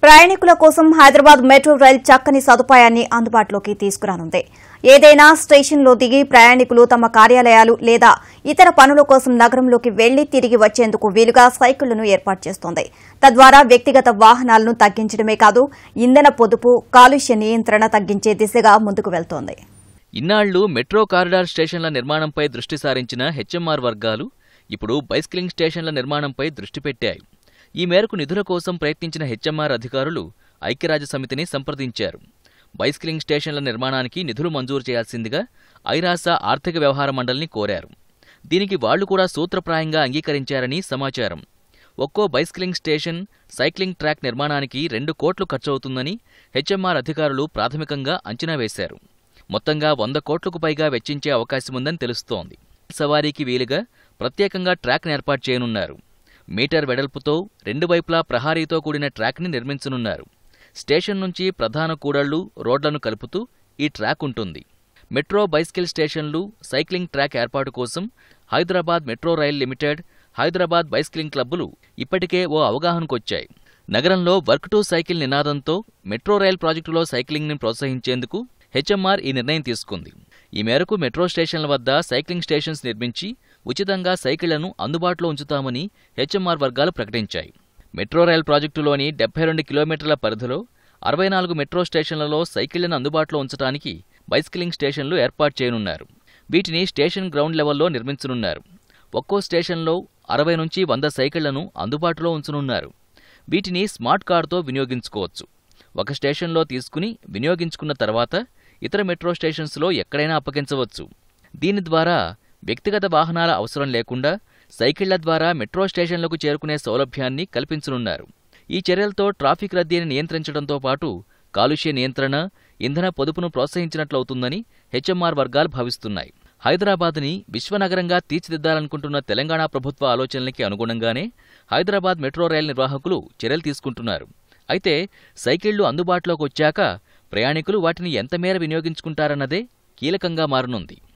ప్రయాణికుల కోసం Hyderabad metro rail చక్కని సదుపాయాన్ని అందుబాటులోకి తీసుకురానుంది ఏదైనా స్టేషన్లో దిగి ప్రయాణికులు తమ కార్యాలయాలు లేదా ఇతర పనుల కోసం నగరంలోకి వెళ్లి తిరిగి వచ్చేందుకు వీలుగా సైకిళ్లను ఏర్పాటు చేస్తోంది తద్వారా వ్యక్తిగత వాహనాలను తగ్గించడమే కాదు ఇంధన పొదుపు కాలుష్య నియంత్రణ తగ్గించే దిశగా ముందుకు వెళ్తోంది ఇన్నాళ్లు మెట్రో కారిడార్ స్టేషన్ల నిర్మాణంపై దృష్టి సారించిన హెచ్ఎంఆర్ వర్గాలు ఇప్పుడు బైస్కిలింగ్ స్టేషన్ల నిర్మాణంపై దృష్టి పెట్టాయి ఈ మేరకు నిధుల కోసం ప్రయత్నించిన హెచ్ఎంఆర్ అధికారులు ఐక్యరాజ్య సమితిని సంప్రదించారు బైస్కిలింగ్ స్టేషన్ల నిర్మాణానికి నిధులు మంజూరు చేయాల్సిందిగా ఐరాస ఆర్థిక వ్యవహార మండలిని కోరారు దీనికి వాళ్లు కూడా సూత్రప్రాయంగా అంగీకరించారని సమాచారం ఒక్కో బైస్కిలింగ్ స్టేషన్ సైక్లింగ్ ట్రాక్ నిర్మాణానికి రెండు కోట్లు ఖర్చవుతుందని హెచ్ఎంఆర్ అధికారులు ప్రాథమికంగా అంచనా వేశారు మొత్తంగా వంద కోట్లకు పైగా వెచ్చించే అవకాశముందని తెలుస్తోంది సవారీకి వీలుగా ప్రత్యేకంగా ట్రాక్ను ఏర్పాటు చేయనున్నారు మీటర్ వెడల్పుతో రెండు వైపులా ప్రహారీతో కూడిన ట్రాక్ని నిర్మించనున్నారు స్టేషన్ నుంచి ప్రధాన కూడళ్లు రోడ్లను కలుపుతూ ఈ ట్రాక్ ఉంటుంది మెట్రో బైస్కిల్ స్టేషన్లు సైక్లింగ్ ట్రాక్ ఏర్పాటు కోసం Hyderabad metro rail limited Hyderabad bicycling క్లబ్బులు ఇప్పటికే ఓ అవగాహనకొచ్చాయి నగరంలో వర్క్ టు సైకిల్ నినాదంతో మెట్రో రైల్ ప్రాజెక్టులో సైక్లింగ్ని ప్రోత్సహించేందుకు హెచ్ఎంఆర్ ఈ నిర్ణయం తీసుకుంది ఈ మేరకు మెట్రో స్టేషన్ల వద్ద సైక్లింగ్ స్టేషన్స్ నిర్మించి ఉచితంగా సైకిళ్లను అందుబాటులో ఉంచుతామని హెచ్ఎంఆర్ వర్గాలు ప్రకటించాయి మెట్రో రైల్ ప్రాజెక్టులోని డెబ్బై రెండు కిలోమీటర్ల పరిధిలో అరవై నాలుగు మెట్రో స్టేషన్లలో సైకిళ్లను అందుబాటులో ఉంచడానికి బైస్కిలింగ్ స్టేషన్లు ఏర్పాటు చేయనున్నారు వీటిని స్టేషన్ గ్రౌండ్ లెవెల్లో నిర్మించనున్నారు ఒక్కో స్టేషన్లో అరవై నుంచి వంద సైకిళ్లను అందుబాటులో ఉంచనున్నారు వీటిని స్మార్ట్ కార్డుతో వినియోగించుకోవచ్చు ఒక స్టేషన్లో తీసుకుని వినియోగించుకున్న తర్వాత ఇతర మెట్రో స్టేషన్స్లో ఎక్కడైనా అప్పగించవచ్చు దీని ద్వారా వ్యక్తిగత వాహనాల అవసరం లేకుండా సైకిళ్ల ద్వారా మెట్రో స్టేషన్లకు చేరుకునే సౌలభ్యాన్ని కల్పించనున్నారు ఈ చర్యలతో ట్రాఫిక్ రద్దీని నియంత్రించడంతో పాటు కాలుష్య నియంత్రణ ఇంధన పొదుపును ప్రోత్సహించినట్లవుతుందని హెచ్ఎంఆర్ వర్గాలు భావిస్తున్నాయి హైదరాబాద్ని విశ్వనగరంగా తీర్చిదిద్దాలనుకుంటున్న తెలంగాణ ప్రభుత్వ ఆలోచనలకి అనుగుణంగానే హైదరాబాద్ మెట్రో రైల్ నిర్వాహకులు చర్యలు తీసుకుంటున్నారు అయితే సైకిళ్లు అందుబాటులోకి వచ్చాక ప్రయాణికులు వాటిని ఎంతమేర వినియోగించుకుంటారన్నదే కీలకంగా మారనుంది